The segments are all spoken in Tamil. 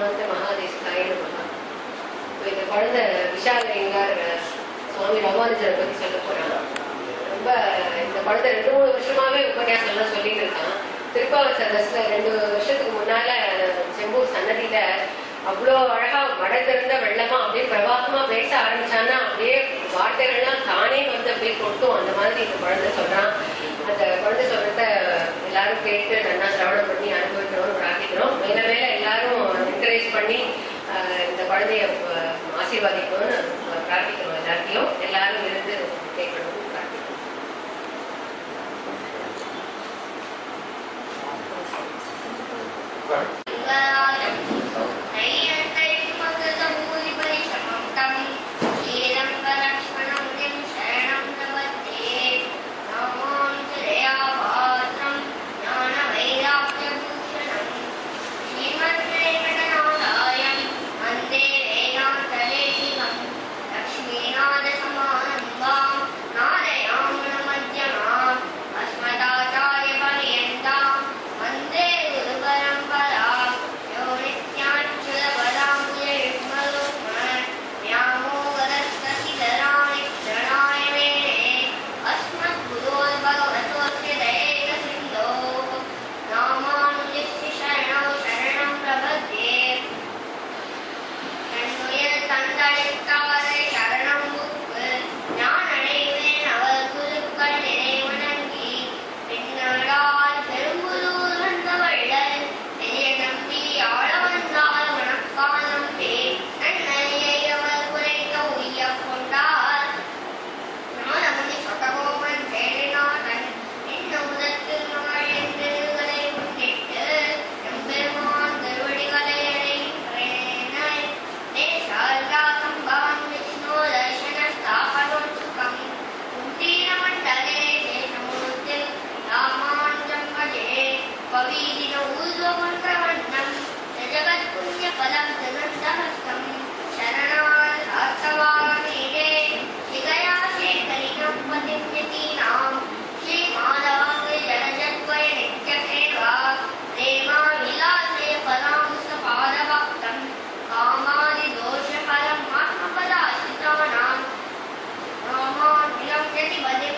சித்தாந்த மகாதேசிகாய நமகா இப்போ இந்த குழந்தை விஷால் ஐயங்கார் சுவாமி ராமானுஜரை பத்தி சொல்ல போறான் ரொம்ப இந்த குழந்தை ரெண்டு மூணு வருஷமாவே உபன்யாசம் எல்லாம் சொல்லிட்டு இருக்கான் திருப்பாவூர் சதஸ்ல ரெண்டு வருஷத்துக்கு முன்னால செம்பூர் சன்னதியில அவ்வளோ அழகா மடை திறந்த வெள்ளமா அப்படியே பிரவாகமா பேச ஆரம்பிச்சான்னா அப்படியே வார்த்தைகள்லாம் தானே வந்து அப்படியே கொட்டும் அந்த மாதிரி இந்த குழந்தை சொல்றான் அந்த குழந்தை சொல்றத எல்லாரும் கேட்டு நல்லா சிரவணம் பண்ணி அனுபவிக்கணும்னு பிரார்த்திக்கிறோம் மேல மேல எல்லாரும் என்கரேஜ் பண்ணி ஆஹ், இந்த குழந்தைய ஆஹ், ஆசீர்வாதிக்கணும்னு பிரார்த்திக்கிறோம் எல்லாத்தையும் எல்லாரும் இருந்து கேட்கணும்னு பிரார்த்திக்கிறோம் वन्दे गुरुपरम्परा यो नित्याच्युतपदाम्बुजयुग्मरुक्म व्यामोहरस्तसिधराणि क्षणाय मेने अस्मद्गुरोर्भगवतोऽस्य दयेकसिन्धोः रामानुजस्य शरणौ शरणं प्रपद्ये தன்னுயிர் தந்தளித்தாரை சரணம் புக்கு நான் அடைவேன் அவர் குருக்கள் நிறைவணங்கி பின்னடால் பெரும்புதூர் வந்த வள்ளல் பெரிய நம்பி ஆள வந்தால் வணக்காலம் பே நன்னறியை அவர் குறைக்க உய்ய கொண்டார் நாளமுனி சொட்டகோபன் சேரினாதன் என்ன முதற்கில் நுழைந்திருகளை முன்னிட்டு எம்பெருமான் திருவடிகளை அடைகின்றேனை தேசால்தாசம் பவம் விஷ்ணு தர்சனஸ்தாபனோத்சுகம் குண்டீரமண்டலே தேசமூர்த்தில் ராமானுஜம் பஜே பவீதின ஊர்வமன்றவண்ணம் ஜகத்புண்ணியபலம் திருநந்தஹஸ்தம் சரணால் சாத்தவாமீடே शिगया शेखरिणं पतिं श्रीमाधवाङ्गे जलजद्वय नित्यसेवा प्रेमा विलासे परांसपादभक्तं कामादिदोषफलं आत्मपदाश्रितानां ராமாநிலம் ஜதிபதிம்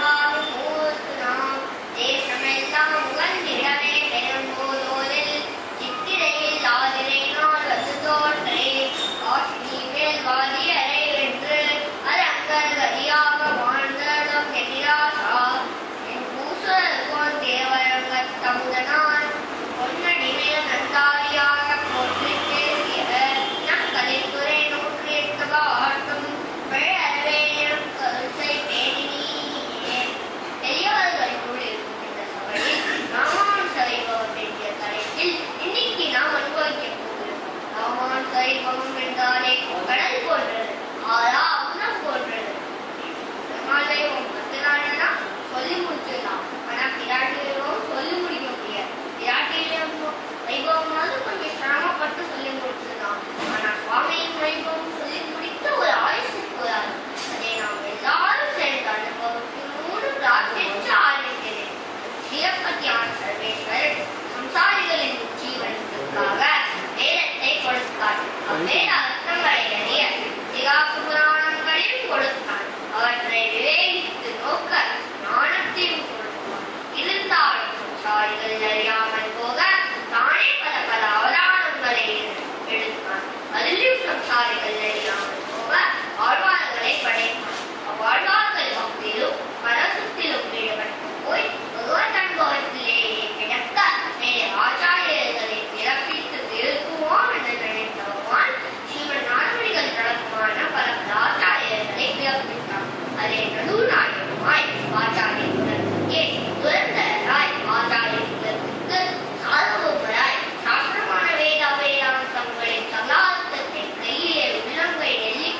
மனவாகும் தேசமெல்லாம் உகந்திடவே பெரும்போதோரில் சித்திரையில் ஆதிரை நாள் வந்து தோன்றே காஷ்மீரில் வாதியரை வென்று அரங்கர் கதியாக வாழ்ந்ததும் எதிராசா என் பூசல் தேவரங்கத் தமுதனான் பொன்னடிமேல் நந்தாரியாக போற்றி பேசிய நங்களில் துறை நூற்றி எட்டு காட்டும் பெயரவேனும் கருத்தை பேணினீயே பெரியவர்களுக்குள் இருக்கும் இந்த சபையில் ராமான் சைவம் என்ற தலைப்பில் இன்னைக்கு நாம் அனுபவிக்க போகிறோம் ராமான் சைவம் என்றாலே கடல் போன்றது ஆறா அமுதம் போன்றது சைவம் பத்து நாள்னா சொல்லி முடிச்சிடலாம் ஆனா பிராட்டியும் சொல்லி முடிக்க முடியாது பிராட்டியும் வைபவமாவது கொஞ்சம் சிரமப்பட்டு சொல்லி முடிச்சிடலாம் ஆனா சுவாமியின் வைபவம் சொல்லி முடித்து ஒரு ஆயுசு போறாரு அதை நாம் எல்லாரும் சேர்ந்து அனுபவிக்கணும்னு பிரார்த்திச்சு ஆரம்பிக்கிறேன் சிவபத்தியான சர்வேஸ்வர் சம்சாரிகளின் ஜீவனத்துக்காக வேதத்தை கொடுத்தார் அவ்வேத அர்த்தங்களை அறிய சிகாப்பு புராணங்களையும் கொடுத்தான் அவற்றை விவேகித்து நோக்க ஞானத்தையும் கொடுத்தான் இருந்தாலும் சம்சாரிகள் அறியாமல் போக தானே பல பல அவதாரங்களை எடுத்தான் அதிலும் சம்சாரிகள் அறியாமல் போக ஆழ்வார்களை படைத்தான் அவ்வாழ்வார்கள் பக்தியிலும் பரசுத்திலும் ஈடுபட்டு போய் பகவத் அனுபவத்திலேயே கிடக்க மேலே ஆச்சாரியர்களை பிறப்பித்து திருத்துவோம் என்று நினைத்த பகவான் ஸ்ரீமன் நாடமணிகள் நடக்குமான பல பல ஆச்சாரியர்களை பிறப்பித்தார் அதே நடுநாயகமாய் ஆச்சாரியர்கள் ஏ துரந்தராய் ஆச்சாரியர்களுக்கு சாதகோபராய் சாஸ்திரமான வேத வேதாந்தங்களின் சல்லாத்தத்தை கையிலே உள்ளங்கை நெல்லி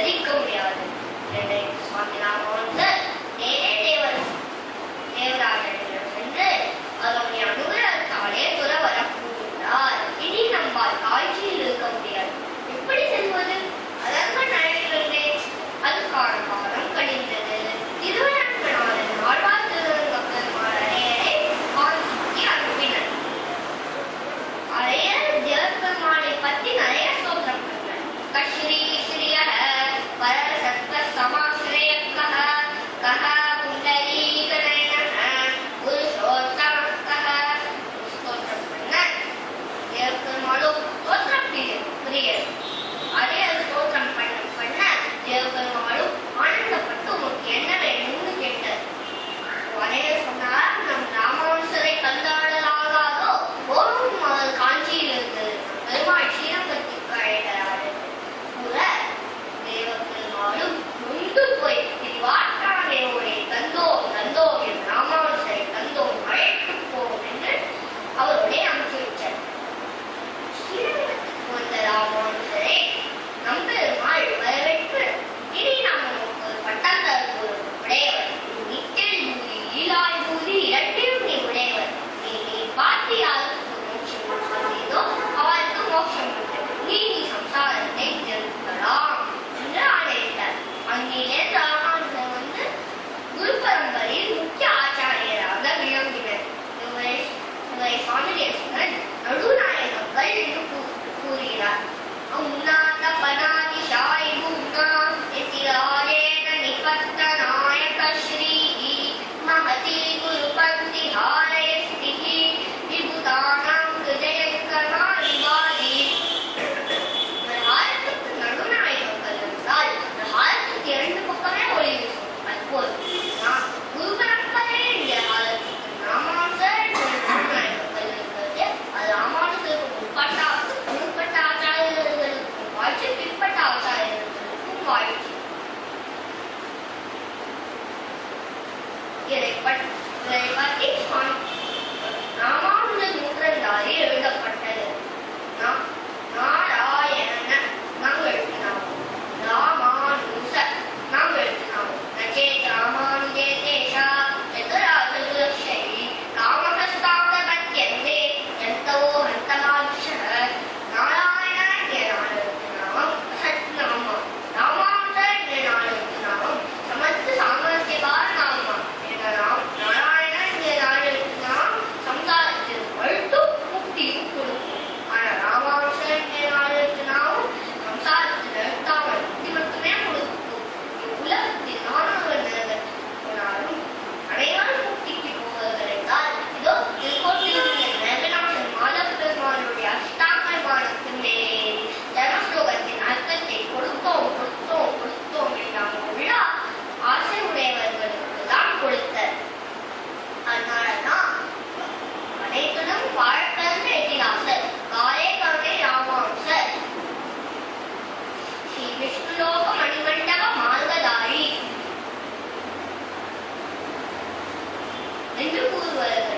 தரிக்க முடியாது என்று சுவாமி ராமானுஜர் நேரே தேவர் தேவராஜனிடம் சென்று அதனுடைய அனுகிரகத்தாலே துறவர கூறுகிறார் இனி நம்மால் காட்சியில் இருக்க முடியாது எப்படி செல்வது அதற்கு நடைபெறுகிறேன் அதுக்கான காலம் கழிந்தது திருவரங்கநாதன் ஆழ்வார் திருவரங்கப்பெருமாள் அரையரை காஞ்சிக்கு அனுப்பினர் அரையர் தேவப்பெருமாளை பற்றி நிறைய ஸ்தோத்திரம் பண்ணார் கஸ்ரீ ஸ்ரீயः பரசத்வ சமாஸ்ரயக்கः கः புண்டரீகநயனः புருஷோத்தமக்கः ஸ்தோத்திரம் பண்ணார் தேவப்பெருமாளும் ஸ்தோத்திரம் பிரியர் பிரியர் அதே ஸ்தோத்திரம் பண்ண பண்ண தேவப்பெருமாளும் ஆனந்தப்பட்டு உனக்கு என்ன வேணும்னு கேட்டார் உடனே சொன்னார் நம் ராமானுசரை கண்டாடலாகாதோ ஓரும் அவர் காஞ்சியில் இருந்தது பெருமாள் ஸ்ரீரங்கத்திற்கு அழைக்கிறாரு கூற தேவப்பெருமாளும் நொந்து போய் திரிவாற்றாதேவோரை தந்தோம் தந்தோம் என் ராமானுசரை தந்தோம் அழைத்து போம் என்று அவருடைய அனுப்பி வச்சார் ஸ்ரீரங்கத்துக்கு வந்த ராமானுசரை நம்பெருமாள் வரவேற்று இனி நாம் உனக்கு ஒரு பட்டம் தருவோம் உடையவர் நித்தில் பூரி ஈலாய் பூரி இரண்டையும் நீ உடையவர் நீ நீ பார்த்து யாருக்கு மோட்சம் வந்ததோ அவருக்கு மோட்சம் உண்டு நீ நீ சம்சாரத்தை தெரிவிக்கலாம் என்று ஆணையிட்டார் அங்கிலிருந்து ராமானுஜர் வந்து குரு பரம்பரையில் முக்கிய ஆச்சாரியராக விளங்கினர் இவரை இவரை சுவாமி தேசிகன் நடுநாயகங்கள் என்று கூ- கூறுகிறார் உன்னாத பனாதிஷாய் பூர்ணா எதிராஜேன நிபத்த நாயக ஸ்ரீஹி மகதி குரு பந்தி ஹாரயஸ்திஹி விபுதானாம் ஹிருதயங்கமா விவாதி ஒரு ஹாரத்துக்கு நடுநாயகங்கள் என்றால் அந்த ஹாரத்துக்கு இரண்டு பக்கமே ஒளி வீசும் அதுபோல் நான் குரு பரம்பரை என்ற ஹாரத்துக்கு ராமானுஜர் என்ற நடுநாயகங்கள் இருக்கிறது அது ராமானுஜருக்கு முற்பட்ட முற்பட்ட ஆச்சாரியர்களுக்கும் வாழ்ச்சி பிற்பட்ட ஆச்சாரியர்களுக்கும் வாழ்ச்சி இதை பற்றி இதை பற்றி சுவாமி ராமானுஜ நூற்றந்தாரி எழுதப்பட்டது நா- நாராயண நாம் எழுதினோம் ராமானுஜ நாம் எழுதினோம் நச்சேத் ராமானுஜே தேஷா சதுராசதுலக்ஷை காமகஸ்தாபத்யந்தே எந்தோ ஹந்தமானுஷः நாராயண ஞானம் சத்நாம ராமானுஜ ஞானம் சமஸ்த சாமர்த்தியவார நாம என்ற ராம் நாராயண ஞானம் சம்சாரத்தில் பழுத்து முக்தியும் கொடுக்கும் ஆனா ராமானுஜன் ஞானம் சம்சாரத்தில் அழுத்தாமல் முக்தி மட்டுமே கொடுக்கும் இவ்வுலகத்தில் நானவர் நிலவரம் அனைவரும் முக்திக்கு போவர்கள் என்றால் இதோ திருக்கோட்டில் ரங்கநாதன் மாதவ பெருமானுடைய அஷ்டாங்கமானத்தின் மேலே தர்மஸ்லோகத்தின் அர்த்தத்தை கொடுத்தோம் கொடுத்தோம் கொடுத்தோம் என்றாங்க உள்ள ஆசை உடையவர்களுக்கு தான் கொடுத்தார் அதனாலதான் அனைத்துடன் வாழ்க்கை எட்டினாசர் காலே கருணை ராமானுசர் ஸ்ரீ விஷ்ணுலோக மணிமண்டப மார்கதாரி என்று கூறுவார்கள்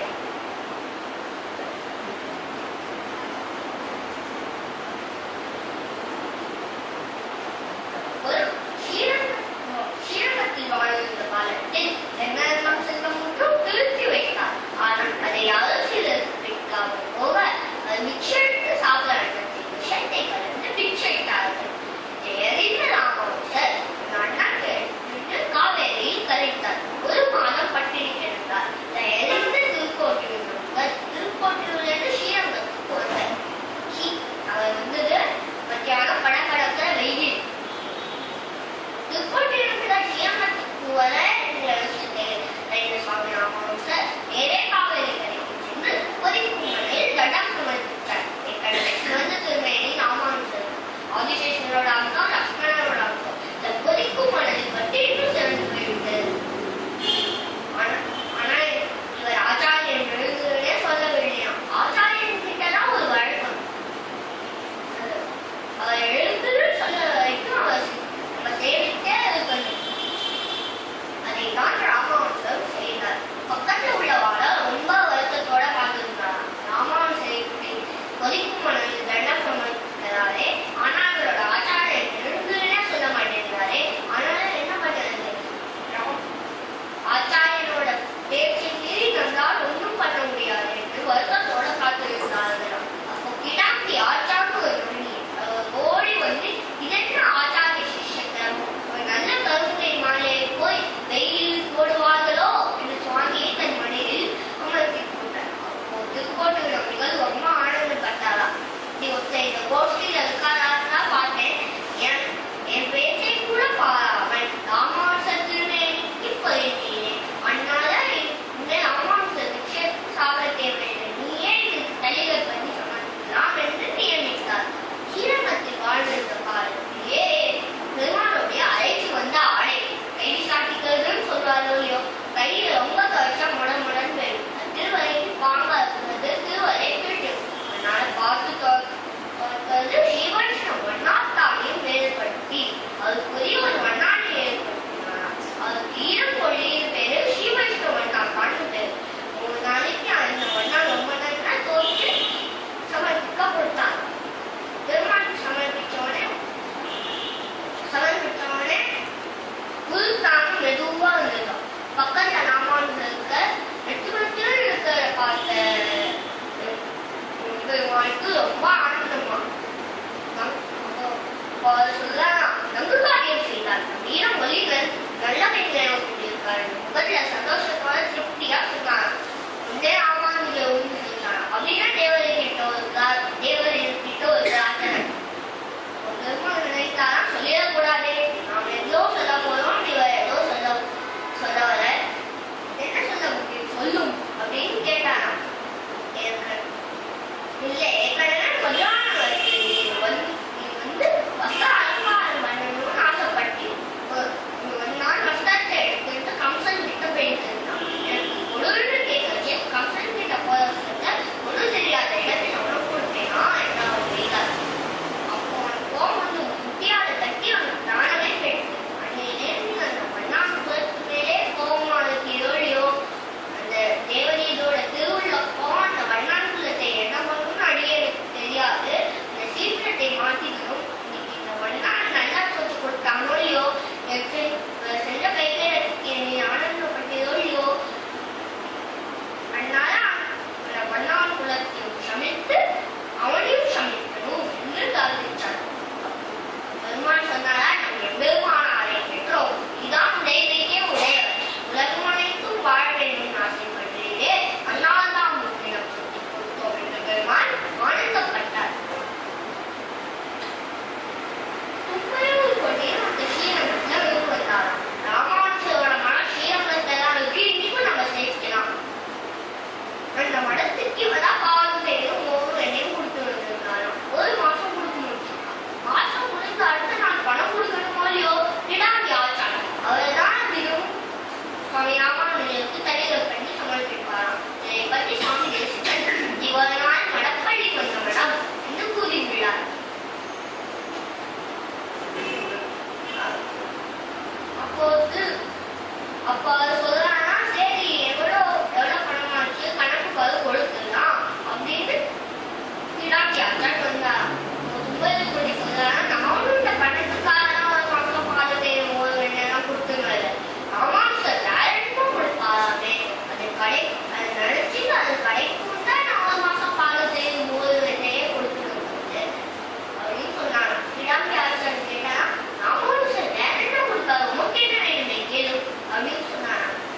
ஒரு ஸ்ரீரங்க- ஸ்ரீரங்கத்தில் வாழ்ந்த காலத்தில் தென்னரங்கம் செல்வம் ஒன்றும் திருத்தி வைத்தார் ஆனால் அதை யாரும் சிலர் போக அது மிச்செடுத்து சாப்பிட விஷத்தை கலந்து பிச்சைத்தார்கள் எறிந்த ராமானுஜர் அண்ணாக்கு விட்டு காவேரியில் கரைத்தார் ஒரு மாதம் பட்டினி கிடந்தார் எறிந்த திருக்கோட்டியூர் நண்பர் திருக்கோட்டியூரிலிருந்து ஸ்ரீரங்கத்துக்கு வந்தார் ஹி, அவர் வந்தது மத்தியானம் படபடக்கிற வெயில் திருக்கோட்டிலிருந்து ஸ்ரீரங்கத்துக்கு வர இந்த விஷயத்தை ரெண்டு சுவாமி ராமானுஜர் நேரே காவேரி கரைக்கு சென்று கொதிக்கும் மலையில் தடம் சுமந்துட்டார் இக்கடலை சிவந்த திருமேனி ராமானுஜர் ஆதிசேஷனோட அம்சம் லக்ஷ்மணனோட அம்சம் இந்த கொதிக்கும் மனதை பற்றி இன்னும் சிறந்து போய்விட்டது ஆனா- ஆனா இவர் ஆச்சாரியன் எழுதுவதே சொல்லவில்லையாம் ஆச்சாரியன் கிட்டதான் ஒரு வழக்கம் அது அவர் எழுதுன்னு சொல்ல வரைக்கும் அவர் நம்ம சேவித்தே இருக்கணும் அதைத்தான் ராமானுஜர் செய்தார் பக்கத்துல உள்ளவாள ரொம்ப வருத்தத்தோட பார்த்திருந்தார் ராமானுஜரை கொதிக்கும் மனதில் தண்டம் சமர்ப்பித்ததாலே ஆனால் அவரோட ஆச்சாரியன் அப்போ அவர் சொல்லலாம் நங்கு காரியம் செய்தார் வீரம் ஒளிவன் நல்ல பெண்களை கொண்டிருக்கார் முகத்துல சந்தோஷத்தோட திருப்தியா சொன்னார் முன்னே ஆமாங்க ஒன்று சொன்னார் அப்படின்னா தேவரை கிட்ட ஒரு பிரார்- தேவரை கிட்ட ஒரு பிரார்த்தனை ஒரு பெருமாள் நினைத்தாரா சொல்லிடக்கூடாதே நாம் எதோ சொல்ல போறோம் இவர் ஏதோ சொல்ல சொல்ல வர என்ன சொல்ல முடியும் சொல்லும் அப்படின்னு கேட்டாராம் ஏற்கனவே இல்லை ஏற்கனவே கல்யாணம் நீ வந்து நீ வந்து வஸ்த அலங்காரம் பண்ணணும்னு ஆசைப்பட்டி ஒரு ஒரு நாள் வஸ்திரத்தை எடுத்துட்டு கம்சன் கிட்ட போயிட்டு இருந்தான் எனக்கு ஒழுங்கு கேட்கறது கம்சன் கிட்ட போற ஒன்றும் தெரியாத இடத்துல உனக்கு கொடுத்தேனா என்ன அவன் செய்தார் அப்போ அவன் கோபம் வந்து முட்டியால தட்டி அவன் தானவே போயிடுச்சு அன்னையிலேருந்து அந்த மண்ணான் குலத்து மேலே கோபமான கிரோழியோ அந்த தேவதையோட திருவுள்ளப்போ அந்த வண்ணான் குலத்தை என்ன பண்ணணும்னு அடியேனுக்கு தெரியாது இந்த சீக்கிரத்தை மாத்திக்கணும் இன்னைக்கு இந்த வண்ணான் நல்லா சொல்லி கொடுத்தாங்களோ இல்லையோ என் செ- செஞ்ச கைகளுக்கு என்னை ஆனந்தப்பட்டதோ இல்லையோ அதனால அந்த வண்ணான் குலத்தையும் சமைத்து அவனையும் சமைக்கணும் என்று சாதிச்சார் பெருமான் சொன்னாரா நம் எம்பெருமானாரை பெற்றோம் இதான் உடையதையே உடையவர் உலகம் அனைத்தும் வாழ வேண்டும் ஆசைப்படுகிறீரே அதனால் தான் முற்றினம் சொல்லி கொடுத்தோம் என்று பெருமான் ஆனந்தப்பட்டார் துப்பையூர் கொடியும் அந்த ஸ்ரீரங்கத்துல விரும்பு வந்தாராம் ராமானுஜரோட மனம் ஸ்ரீரங்கத்துல தான் இருக்கு இன்னைக்கும் நம்ம சேர்க்கலாம் அந்த மடத்துக்கு இவதான் பாலும் பேரும் மோரும் எண்ணெயும் கொடுத்து வந்திருந்தாராம் ஒரு மாசம் கொடுக்க முடிச்சிருக்கான் மாசம் முடிந்த அடுத்த நாள் பணம் கொடுக்கணுமோ இல்லையோ விடாதி ஆச்சாரம் அவர் தான் அதிகம் சுவாமி ராமானுஜருக்கு தனிகள் பண்ணி சமர்ப்பிப்பாராம் இதை பற்றி சுவாமி தேசிகன் இவர் நாள் மடப்பள்ளி கொண்ட மடம் என்று கூறியுள்ளார் அப்போது அப்போ அவர் சொல்றாருன்னா சரி எவ்வளோ எவ்வளோ பணமாச்சு கணக்கு பாரு கொடுத்துடலாம் அப்படின்னு விடாட்டி அச்சான் வந்தாராம் முப்பது கோடி சொல்றாருன்னா நானும் இந்த பணத்துக்காக தான் ஒரு மாசம் பால் பேர் மோர் வெண்ணெல்லாம் கொடுத்துருந்தது ஆமாம் சார் டேரக்டாக கொடுப்பாராமே அது கடை அது நினைச்சு அது கடைக்கும் தான் நான் ஒரு மாசம் பால் பேர் மோர் வெண்ணெயே கொடுத்துருந்தது அப்படின்னு சொன்னாங்க விடாட்டி அச்சான் கேட்டா நாமும் சார் டேரக்டாக கொடுக்காது உமக்கு என்ன வேணுமே கேளு அப்படின்னு சொன்னாங்க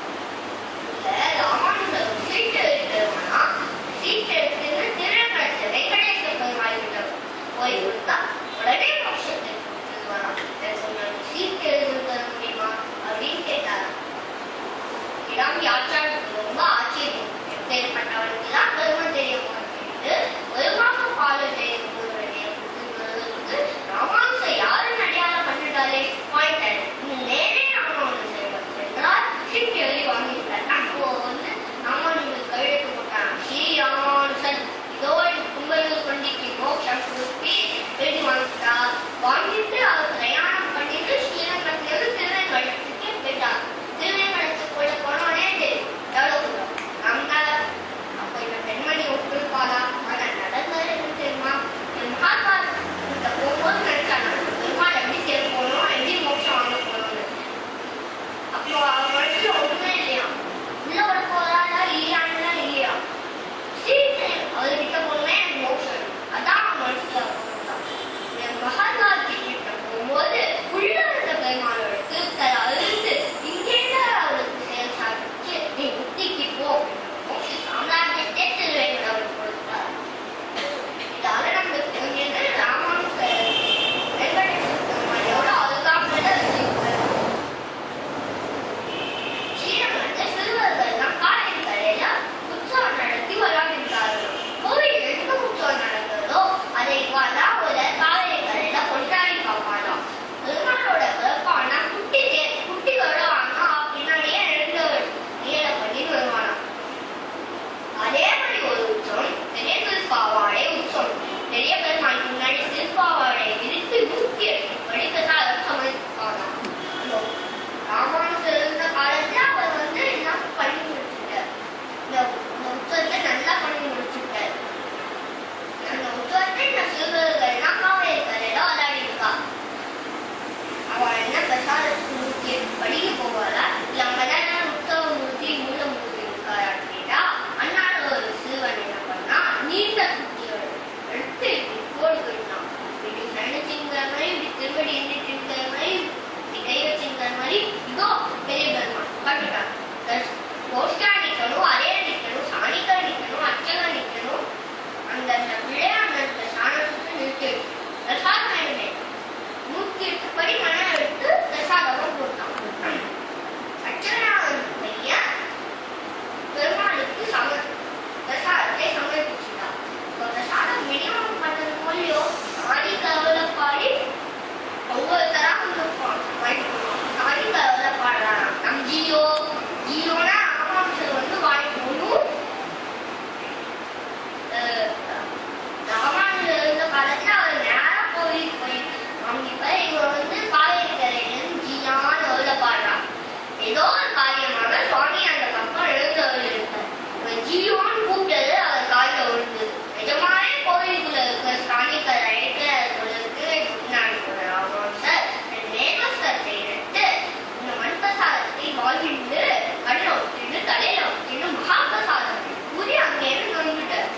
இப்ப இவன் வந்து காவேரி கரையிலிருந்து ஜீயான உள்ள பாடுறான் ஏதோ ஒரு காரியமாக சுவாமி அந்த பக்கம் எழுந்து இருக்கார் இவன் ஜீவான் கூப்பிட்டது அவர் காலில் விழுந்தது நிஜமாவே கோவிலுக்குள்ள இருக்கிற சாணிக்கரை அழைக்கிற சொல்லுக்கு பின்னாடி போறாங்க சார் நேமஸ்தத்தை எடுத்து இந்த மண்பிரசாதத்தை வாங்கிட்டு கண்ணில் ஒட்டிட்டு தலையில ஒட்டிட்டு மகாபிரசாதம் கூறி அங்கேருந்து வந்துட்டார்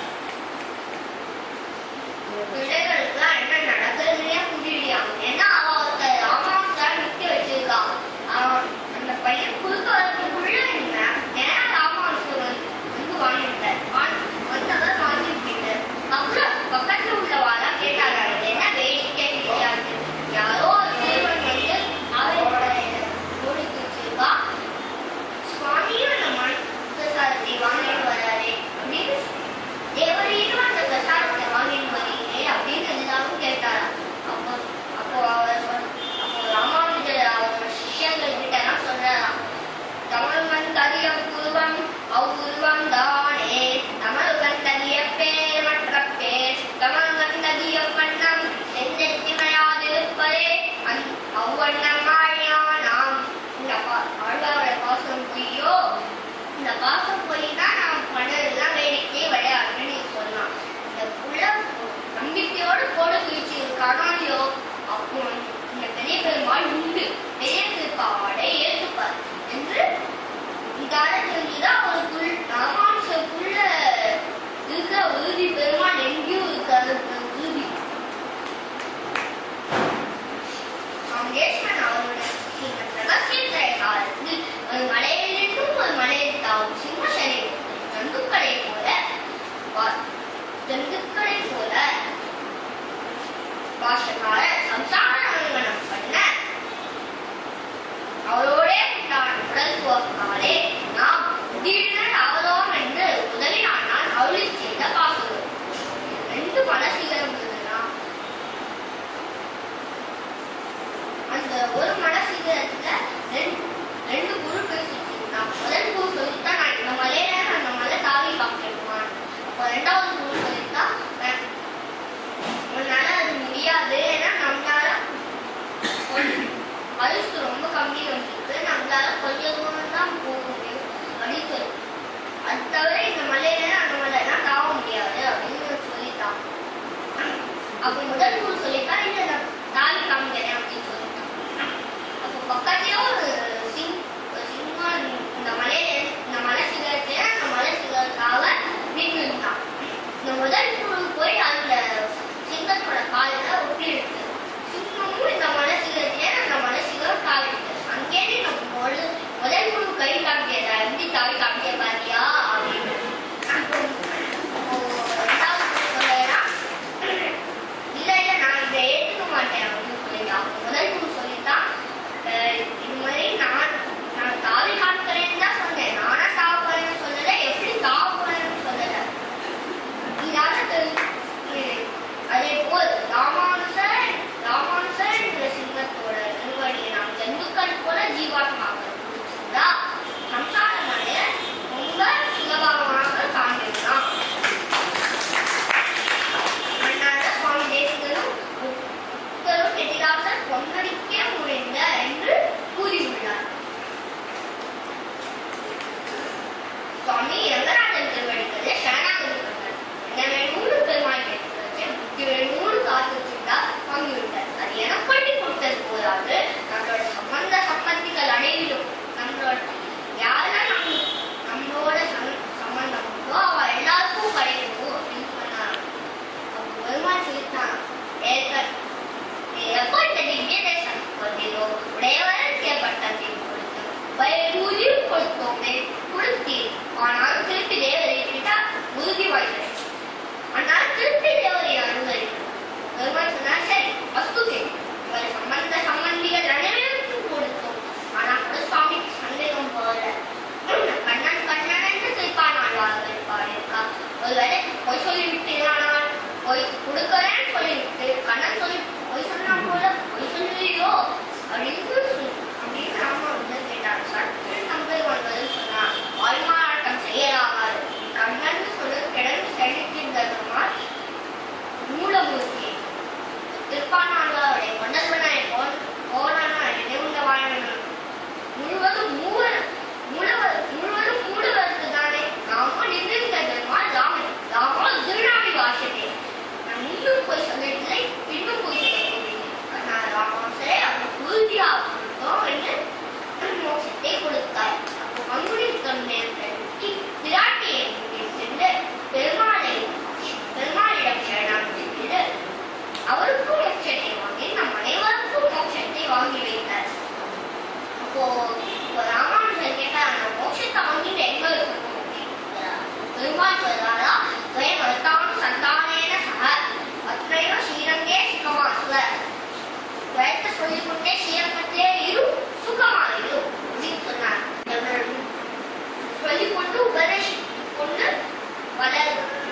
பிள்ளைகளுக்குலாம் என்ன நடக்குதுன்னே புரியலையாம் ஏன்னா அவ ஒருத்தர் ராமாவதார் நிக்க வச்சிருக்கா அவன் அந்த பையன் குறுக்க வரதுக்குள்ள என்ன நேரம் ராமாவசர் வந்து வந்து வாங்கிட்டார் வந்தவர் வாங்கிட்டு அப்புறம் பக்கத்துல உள்ளவாளா கேட்டாங்க இது என்ன வேடிக்கை கிடையாது யாரோ ஒரு சிறுவன் வந்து அவன் ஓடிக்கு வச்சிருக்கா சுவாமியும் அந்த மண் பிரசாதத்தை வாங்கிட்டு வராரு அப்படின்னு தேவரீரும் அந்த பிரசாதத்தை வாங்கிட்டு வரீங்களே அப்படின்னு எல்லாரும் கேட்டாராம் அப்போ அப்போ அவர் சொன்ன- அப்போ ராமானுஜர் அவர் சிஷ்யர்கள் கிட்ட எல்லாம் சொல்றாராம் தமிழ்மண் கதியம் குருவம் அவ்வுருவம் தானே தமிழ்கண் கதிய பேர் மற்ற பேர் தமிழ்கண் கதியம் வண்ணம் செஞ்செத்திமையாதிருப்பதே அந் அவ்வண்ணம் ஆழியானாம் இந்த பா- ஆழ்வாரோட பாசம் பொய்யோ இந்த பாசம் போய் தான் நான் பண்ணதெல்லாம் வேடிக்கை விளையாடுன்னு நீ சொன்னான் இந்த புள்ள நம்பிக்கையோடு கோடு குளிச்சு இருக்கானோ இல்லையோ அப்போ இந்த பெரிய பெருமாள் உண்டு பெரிய திருப்பாவாடை ஏற்றுப்பார் என்று இதால தெரிஞ்சுதான் அவருக்குள் ராமானுஷருக்குள்ள இருக்கிற உறுதி பெருமாள் எங்கேயும் இருக்காது உறுதி மங்கேஷ்வரன் அவரோட இந்த ரகசியத்தை காலத்தில் ஒரு மலையிலிருந்தும் ஒரு மலையில் தாவும் சிம்மசனை ஜந்துக்களை போல வா- ஜந்துக்களை போல பாஷக்கார சம்சார அனுகணம் பண்ண அவரோடே உண்டான உடல் போக்காலே நாம் திடீரென அவரோம் என்று உதவினானால் அருளி செய்த பாசுரம் ரெண்டு மனசிகரம் இருந்ததுன்னா அந்த ஒரு மனசிகரத்துல ரெண்டு ரெண்டு குரு பேசிட்டு இருந்தான் முதல் குரு சொல்லிட்டா நான் இந்த மலையில அந்த மலை தாவி பார்க்கணுமான் அப்போ ரெண்டாவது குரு சொல்லிட்டா "நான் உன்னால அது முடியாது ஏன்னா நம்மளால கொஞ்சம் வயசு ரொம்ப கம்மி வந்துருக்கு நம்மளால கொஞ்சம் தூரம் தான் போக முடியும் அப்படின்னு சொல்லி அது தவிர இந்த மலையில அந்த மலையெல்லாம் தாவ முடியாது அப்படின்னு சொல்லிட்டான் அப்போ முதல் குரு சொல்லிட்டா இல்ல நான் தாவி காமிக்கிறேன் அப்படின்னு சொல்லிட்டான் அப்போ பக்கத்துலயே ஒரு சிங் ஒரு சிங்கம் இந்த மலையில இந்த மலை சிகரத்துல அந்த மலை சிகரத்தாவ நின்று இருந்தான் இந்த முதல் குரு போய் அந்த சிங்கத்தோட காலில் ஒட்டி இருக்கு சிங்கமும் இந்த மலை சிகரத்திலே அந்த மலை சிகரம் தாவி இருக்கு அங்கே நம்ம முதல் முதல் குரு கை காமிக்கிறதா எப்படி தாவி காமிக்க பாத்தியா அப்படின்னு அப்போ அப்போ ரெண்டாவது குரு சொல்லுறா இல்ல இல்ல நான் இதை ஏத்துக்க மாட்டேன் அப்படின்னு சொல்லிட்டான் முதல் குரு சொல்லிட்டான் "அஹ், இது மாதிரி நான் நான் தாவி காமிக்கிறேன்னு தான் சொன்னேன் நானா தாவ போறேன்னு சொல்லல எப்படி தாவ போறேன்னு சொல்லல இதால தெரி- இ- அதே போல் ராமானுசர் ராமானுசர் என்ற சிங்கத்தோட திருவடியை நாம் ஜந்துக்கள் போல ஜீவாத்மாக்கள் புரிஞ்சுதா சம்சார மலைய ரொம்ப சுலபமாக காண்பிக்கலாம் மன்னார சுவாமி தேசிகரும் புத்தரும் கெட்டிதாசர் பொன்னடிக்க முடிந்த என்று கூறியுள்ளார் சுவாமி ரங்கராஜன் திருவடிகளே சரணாகதி பண்ணார் என்ன வேணும்னு பெருமாள் கேட்கிறது புத்தி வேணும்னு காத்துச்சுட்டா வாங்கிவிட்டார் அது எனக்கு பண்ணி கொடுத்தது போதாது நம்மளோட சம்பந்த சம்பந்திகள் அனைவரும் நம்மளோட யாரெல்லாம் நம்ம நம்மளோட சம்- சம்பந்தம் உண்டோ அவ எல்லாருக்கும் கிடைக்கணும் அப்படின்னு சொன்னாங்க அப்போ பெருமாள் சொல்லிட்டான் ஏற்கனவே நீ எப்போ இந்த திவ்ய தேசம் கொண்டிரோ உடையவருக்கு பட்டத்தை கொடுத்து பயபூதியும் கொடுத்தோமே கொடுத்தீர் ஆனால் திருப்பி தேவரை கேட்டால் உறுதி வாய்க்கிறேன் ஆனால் திருப்பி தேவரை அனுமதிக்கிறேன் பெருமாள் சொன்னார் சரி வஸ்துகே இவர் சம்பந்த சம்பந்திகள் அனைவருக்கும் கொடுத்தோம் ஆனால் கூட சுவாமிக்கு சந்தேகம் போல கண்ணன் கண்ணன் என்று திருப்பான் ஆழ்வார்கள் பாடியிருக்கா ஒருவேளை பொய் சொல்லிவிட்டீரானால் பொய் கொடுக்கறேன்னு சொல்லிவிட்டு கண்ணன் சொல்லி பொய் சொன்னா போல பொய் சொல்லுவீரோ அப்படின்னு சொல்லி அப்படின்னு ராமா வந்து கேட்டார் சற்று நம்பர் பதில் சொன்னா ஆழ்மாறாட்டம் செய்யலாகாது கண்ணன் சொல்லு கிடந்து செழிக்கின்றதுமால் மூலமூர்த்தி திருப்பானாழ்வார் சொல்லிக் கொண்டே செய்யப்பட்டே இரு சுகமா இரு அப்படின்னு சொன்னார் சொல்லிக் கொண்டு உபதேசி கொண்டு வளர்